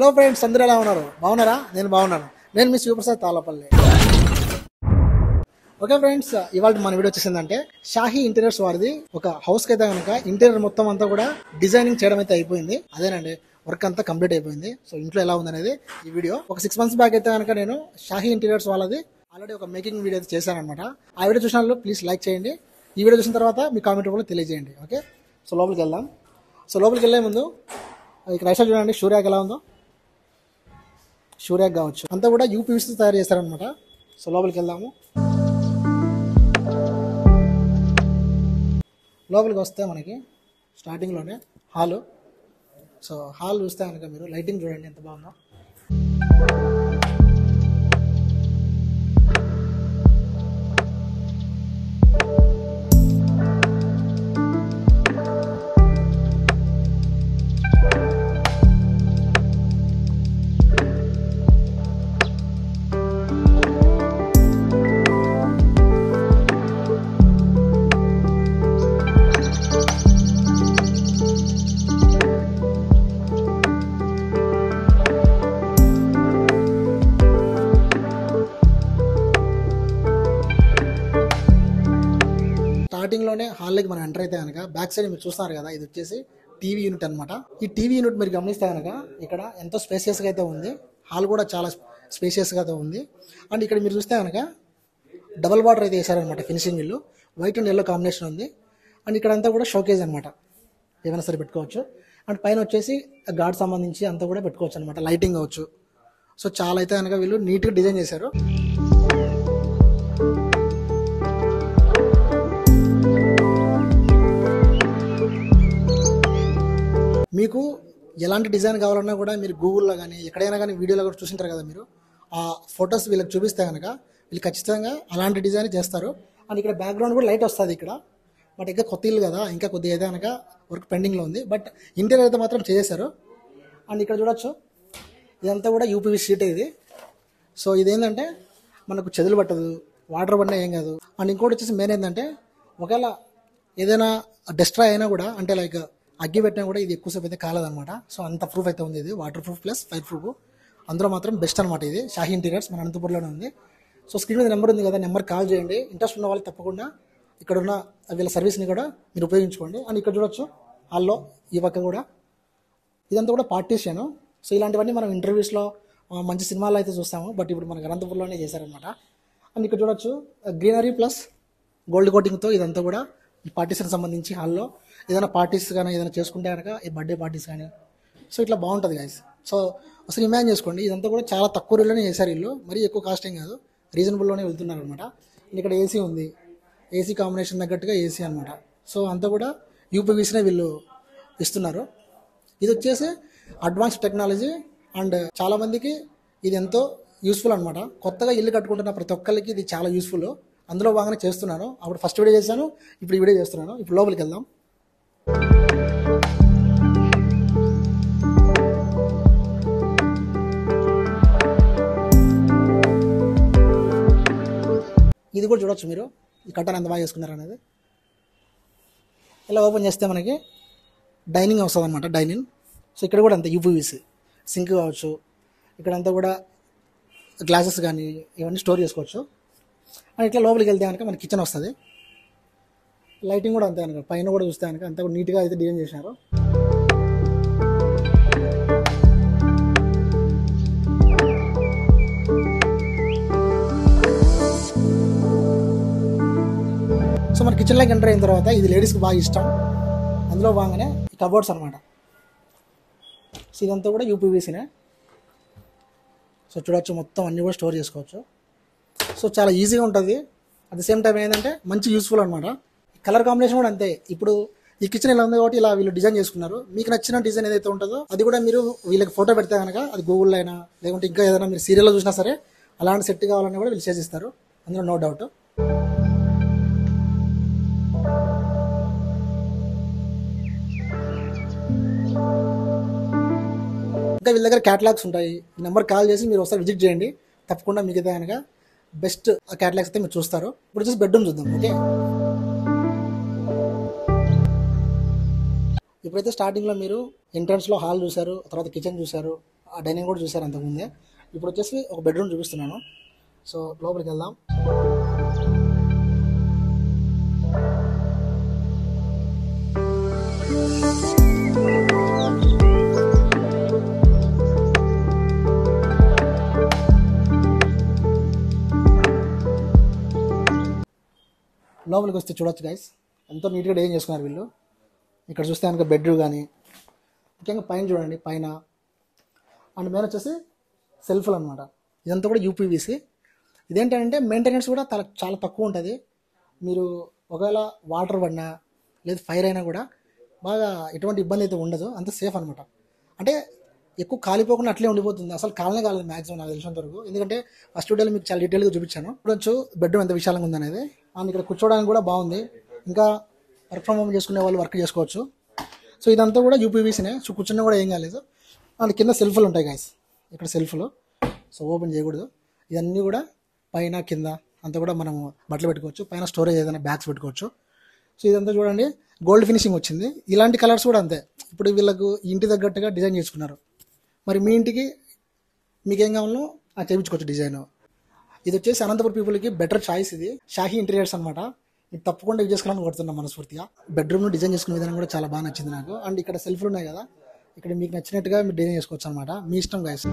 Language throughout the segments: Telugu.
హలో ఫ్రెండ్స్ అందరూ ఎలా ఉన్నారు బాగున్నారా నేను బాగున్నాను నేను మీ శివప్రసాద్ తాళపల్లి ఓకే ఫ్రెండ్స్ ఇవాళ మన వీడియో వచ్చేసిందంటే షాహీ ఇంటీరియర్స్ వారిది ఒక హౌస్ కి అయితే కనుక ఇంటీరియర్ మొత్తం అంతా కూడా డిజైనింగ్ చేయడం అయితే అయిపోయింది అదేనండి వర్క్ అంతా కంప్లీట్ అయిపోయింది సో ఇంట్లో ఎలా ఉందనేది ఈ వీడియో ఒక సిక్స్ మంత్స్ బ్యాక్ అయితే కనుక నేను షాహీ ఇంటీరియర్స్ వాళ్ళది ఆల్రెడీ ఒక మేకింగ్ వీడియో అయితే చేశాను అనమాట ఆ వీడియో చూసిన వాళ్ళు ప్లీజ్ లైక్ చేయండి ఈ వీడియో చూసిన తర్వాత మీ కామెంట్ కూడా తెలియజేయండి ఓకే సో లోపలికి వెళ్దాం సో లోపలికి వెళ్ళే ముందు ఇక్కడ రైట్ సైడ్ చూడండి షూర్యాగ్ ఎలా ఉందో షూర్యాగ్ కావచ్చు అంతా కూడా యూపీవీసీ తయారు చేస్తారనమాట సో లోపలికి వెళ్దాము లోపలికి వస్తే మనకి స్టార్టింగ్లోనే హాలు సో హాల్ చూస్తే కనుక మీరు లైటింగ్ చూడండి ఎంత బాగుందో స్టార్టింగ్లోనే హాల్లోకి మనం ఎంటర్ అయితే కనుక బ్యాక్ సైడ్ మీరు చూస్తున్నారు కదా ఇది వచ్చేసి టీవీ యూనిట్ అనమాట ఈ టీవీ యూనిట్ మీరు గమనిస్తే కనుక ఇక్కడ ఎంతో స్పేసియస్గా అయితే ఉంది హాల్ కూడా చాలా స్పేసియస్గా అయితే ఉంది అండ్ ఇక్కడ మీరు చూస్తే కనుక డబల్ వాటర్ అయితే వేసారనమాట ఫినిషింగ్ ఇల్లు వైట్ అండ్ ఎల్లో కాంబినేషన్ ఉంది అండ్ ఇక్కడ అంతా కూడా షోకేజ్ అనమాట ఏమైనా సరే పెట్టుకోవచ్చు అండ్ పైన వచ్చేసి గాడ్ సంబంధించి అంతా కూడా పెట్టుకోవచ్చు అనమాట లైటింగ్ అవ్వచ్చు సో చాలా అయితే కనుక వీళ్ళు నీట్గా డిజైన్ చేశారు మీకు ఎలాంటి డిజైన్ కావాలన్నా కూడా మీరు గూగుల్లో కానీ ఎక్కడైనా కానీ వీడియోలో కూడా చూసింటారు కదా మీరు ఆ ఫొటోస్ వీళ్ళకి చూపిస్తే కనుక వీళ్ళు ఖచ్చితంగా అలాంటి డిజైన్ చేస్తారు అండ్ ఇక్కడ బ్యాక్గ్రౌండ్ కూడా లైట్ వస్తుంది ఇక్కడ బట్ ఇంకా కొత్త ఇల్లు కదా ఇంకా కొద్దిగా అయితే కనుక వర్క్ పెండింగ్లో ఉంది బట్ ఇంటీరియర్ అయితే మాత్రం చేసేశారు అండ్ ఇక్కడ చూడొచ్చు ఇదంతా కూడా యూపీవీ షీట్ ఇది సో ఇదేంటంటే మనకు చెదులు పట్టదు వాటర్ పడినా ఏం కాదు అండ్ ఇంకోటి వచ్చేసి మెయిన్ ఏంటంటే ఒకవేళ ఏదైనా డెస్ట్రాయ్ అయినా కూడా అంటే లైక్ అగ్గి పెట్టినా కూడా ఇది ఎక్కువసేపు అయితే కాలేదన్నమాట సో అంత ప్రూఫ్ అయితే ఉంది ఇది water proof plus fire proof అందులో మాత్రం బెస్ట్ అనమాట ఇది షాహీ ఇంటీరియర్స్ మన అనంతపూర్లోనే ఉంది సో స్క్రీన్ మీద నెంబర్ ఉంది కదా నెంబర్ కాల్ చేయండి ఇంట్రెస్ట్ ఉన్న వాళ్ళు తప్పకుండా ఇక్కడ ఉన్న వీళ్ళ సర్వీస్ని కూడా మీరు ఉపయోగించుకోండి అండ్ ఇక్కడ చూడొచ్చు హాల్లో ఈ పక్క కూడా ఇదంతా కూడా పార్టీషియన్ సో ఇలాంటివన్నీ మనం ఇంటర్వ్యూస్లో ఆ, మంచి సినిమాల్లో అయితే చూస్తాము బట్ ఇప్పుడు మనకు అనంతపురంలోనే చేశారనమాట అండ్ ఇక్కడ చూడొచ్చు గ్రీనరీ ప్లస్ గోల్డ్ కోటింగ్తో ఇదంతా కూడా ఈ పార్టీషన్ సంబంధించి హాల్లో ఏదైనా పార్టీస్ కానీ ఏదైనా చేసుకుంటే కనుక ఈ బర్త్డే పార్టీస్ కానీ సో ఇట్లా బాగుంటుంది గైస్ సో అసలు ఇమాజిన్ చేసుకోండి ఇదంతా కూడా చాలా తక్కువ రేట్లోనే చేశారు ఇల్లు మరీ ఎక్కువ కాస్ట్ ఏం కాదు రీజనబుల్లోనే వెళ్తున్నారు అనమాట ఇక్కడ ఏసీ ఉంది ఏసీ కాంబినేషన్ తగ్గట్టుగా ఏసీ అనమాట సో అంతా కూడా యూపీవీసీనే వీళ్ళు ఇస్తున్నారు ఇది వచ్చేసి అడ్వాన్స్ టెక్నాలజీ అండ్ చాలా మందికి ఇది ఎంతో యూస్ఫుల్ అనమాట కొత్తగా ఇల్లు కట్టుకుంటున్న ప్రతి ఒక్కరికి ఇది చాలా యూస్ఫుల్ అందులో బాగానే చేస్తున్నాను అప్పుడు ఫస్ట్ వీడియో చేశాను ఇప్పుడు ఈ వీడియో చేస్తున్నాను ఇప్పుడు లోపలికి వెళ్దాం ఇది కూడా చూడొచ్చు మీరు ఈ కట్టను ఎంత బాగా చేసుకున్నారు అనేది ఇలా ఓపెన్ చేస్తే మనకి డైనింగ్ వస్తుంది అనమాట డైనింగ్ సో ఇక్కడ కూడా అంతే యూపీవీసీ సింక్ కావచ్చు ఇక్కడంతా కూడా గ్లాసెస్ కానీ ఇవన్నీ స్టోర్ చేసుకోవచ్చు అండ్ ఇట్లా లోపలికి వెళ్తే కనుక మన కిచెన్ వస్తుంది లైటింగ్ కూడా అంతే కనుక పైన కూడా చూస్తే కనుక అంతా కూడా నీట్గా అయితే డిజైన్ చేసినారు సో మన కిచెన్లోకి ఎంటర్ అయిన తర్వాత ఇది లేడీస్కి బాగా ఇష్టం అందులో బాగానే కబోర్డ్స్ అనమాట సో ఇదంతా కూడా యూపీవీసీనే సో చూడొచ్చు మొత్తం అన్నీ కూడా స్టోర్ చేసుకోవచ్చు సో చాలా ఈజీగా ఉంటుంది అట్ ద సేమ్ టైం ఏంటంటే మంచి యూస్ఫుల్ అనమాట కలర్ కాంబినేషన్ కూడా అంతే ఇప్పుడు ఈ కిచెన్ ఇలా ఉంది కాబట్టి ఇలా వీళ్ళు డిజైన్ చేసుకున్నారు మీకు నచ్చిన డిజైన్ ఏదైతే ఉంటుందో అది కూడా మీరు వీళ్ళకి ఫోటో పెడితే కనుక అది గూగుల్లో అయినా లేకుంటే ఇంకా ఏదైనా మీరు సీరియల్లో చూసినా సరే అలాంటి సెట్ కావాలని కూడా వీళ్ళు చేసిస్తారు అందులో నో డౌట్ ఇంకా వీళ్ళ దగ్గర క్యాటలాగ్స్ ఉంటాయి ఈ నెంబర్ కాల్ చేసి మీరు ఒకసారి విజిట్ చేయండి తప్పకుండా మీకు అయితే కనుక బెస్ట్ క్యాటలాగ్స్ అయితే మీరు చూస్తారు ఇప్పుడు వచ్చేసి బెడ్రూమ్ చూద్దాం ఓకే ఇప్పుడైతే స్టార్టింగ్లో మీరు ఎంట్రన్స్లో హాల్ చూశారు తర్వాత కిచెన్ చూశారు ఆ డైనింగ్ కూడా చూసారు అంతకుముందే ఇప్పుడు వచ్చేసి ఒక బెడ్రూమ్ చూపిస్తున్నాను సో లోపలికి వెళ్దాం లోపలికి వస్తే చూడొచ్చు గైస్ ఎంతో నీట్గా డిజైన్ చేసుకున్నారు వీళ్ళు ఇక్కడ చూస్తే కనుక బెడ్రూమ్ కానీ ముఖ్యంగా పైన చూడండి పైన అండ్ మీద వచ్చేసి సెల్ఫ్లు అనమాట ఇదంతా కూడా యూపీవీసీ ఇదేంటంటే మెయింటెనెన్స్ కూడా తల- చాలా తక్కువ ఉంటుంది మీరు ఒకవేళ వాటర్ పడినా లేదు ఫైర్ అయినా కూడా బాగా ఎటువంటి ఇబ్బంది అయితే ఉండదు అంత సేఫ్ అనమాట అంటే ఎక్కువ కాలిపోకుండా అట్లే ఉండిపోతుంది అసలు కాలనే కాలేదు మ్యాక్సిమం నాకు తెలిసినంత వరకు ఎందుకంటే ఫస్ట్ వీడియోలో మీకు చాలా డీటెయిల్గా చూపించాను చూడొచ్చు బెడ్రూమ్ ఎంత విశాలంగా ఉందనేది అండ్ ఇక్కడ కూర్చోవడానికి కూడా బాగుంది ఇంకా వర్క్ ఫ్రమ్ హోమ్ చేసుకునే వాళ్ళు వర్క్ చేసుకోవచ్చు సో ఇదంతా కూడా యూపీవీసీనే సో కూర్చున్నా కూడా ఏం కాలేదు అండ్ కింద సెల్ఫ్లు ఉంటాయి గాయస్ ఇక్కడ సెల్ఫ్లు సో ఓపెన్ చేయకూడదు ఇవన్నీ కూడా పైన కింద అంతా కూడా మనం బట్టలు పెట్టుకోవచ్చు పైన స్టోరేజ్ ఏదైనా బ్యాగ్స్ పెట్టుకోవచ్చు సో ఇదంతా చూడండి గోల్డ్ ఫినిషింగ్ వచ్చింది ఇలాంటి కలర్స్ కూడా అంతే ఇప్పుడు వీళ్ళకు ఇంటి తగ్గట్టుగా డిజైన్ చేసుకున్నారు మరి మీ ఇంటికి మీకు ఏం కావాలో అది చేయించుకోవచ్చు డిజైన్ ఇది వచ్చేసి అనంతపురం పీపుల్కి బెటర్ చాయిస్ ఇది షాహీ ఇంటీరియర్స్ అనమాట ఇది తప్పకుండా యూజ్ చేసుకోవాలని కోరుతున్నాం మనస్ఫూర్తిగా బెడ్రూమ్ను డిజైన్ చేసుకునే విధానం కూడా చాలా బాగా నచ్చింది నాకు అండ్ ఇక్కడ సెల్ఫ్లు ఉన్నాయి కదా ఇక్కడ మీకు నచ్చినట్టుగా మీరు డిజైన్ చేసుకోవచ్చు అనమాట మీ ఇష్టం గాయస్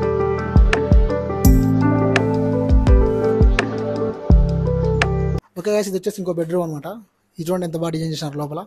ఓకే గాయస్ ఇది వచ్చేసి ఇంకో బెడ్రూమ్ అనమాట ఇది చూడండి ఎంత బాగా డిజైన్ చేసినారు లోపల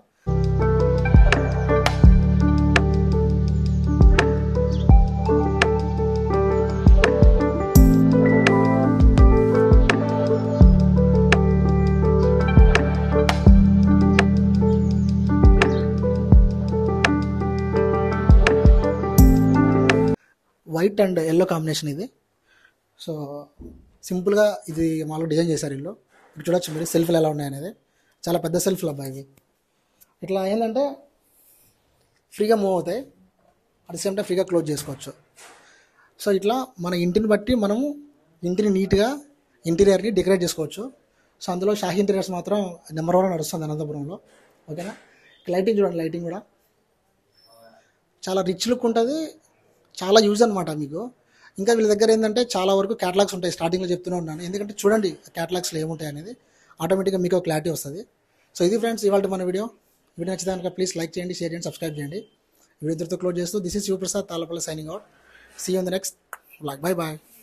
వైట్ అండ్ ఎల్లో కాంబినేషన్ ఇది సో సింపుల్గా ఇది మామూలుగా డిజైన్ చేశారు ఇల్లు ఇప్పుడు చూడొచ్చు మీరు సెల్ఫ్లు ఎలా ఉన్నాయి అనేది చాలా పెద్ద సెల్ఫ్లు అబ్బాయి ఇవి ఇట్లా ఏంటంటే ఫ్రీగా మూవ్ అవుతాయి అట్ ద సేమ్ టైం ఫ్రీగా క్లోజ్ చేసుకోవచ్చు సో ఇట్లా మన ఇంటిని బట్టి మనము ఇంటిని నీట్గా ఇంటీరియర్ని డెకరేట్ చేసుకోవచ్చు సో అందులో షాహీ ఇంటీరియర్స్ మాత్రం నెంబర్ వన్ నడుస్తుంది అనంతపురంలో ఓకేనా లైటింగ్ చూడండి లైటింగ్ కూడా చాలా రిచ్ లుక్ ఉంటుంది చాలా యూజ్ అనమాట మీకు ఇంకా వీళ్ళ దగ్గర ఏంటంటే చాలా వరకు క్యాటలాగ్స్ ఉంటాయి స్టార్టింగ్లో చెప్తూనే ఉన్నాను ఎందుకంటే చూడండి క్యాటలాగ్స్లో ఏముంటాయి అనేది ఆటోమేటిక్గా మీకు క్లారిటీ వస్తుంది సో ఇది ఫ్రెండ్స్ ఇవాళ మన వీడియో వీడియో నచ్చితే కనుక ప్లీజ్ లైక్ చేయండి షేర్ చేయండి సబ్స్క్రైబ్ చేయండి వీడియో ఇద్దరితో క్లోజ్ చేస్తూ this is Shivaprasad Talapalli signing out see on the next block bye bye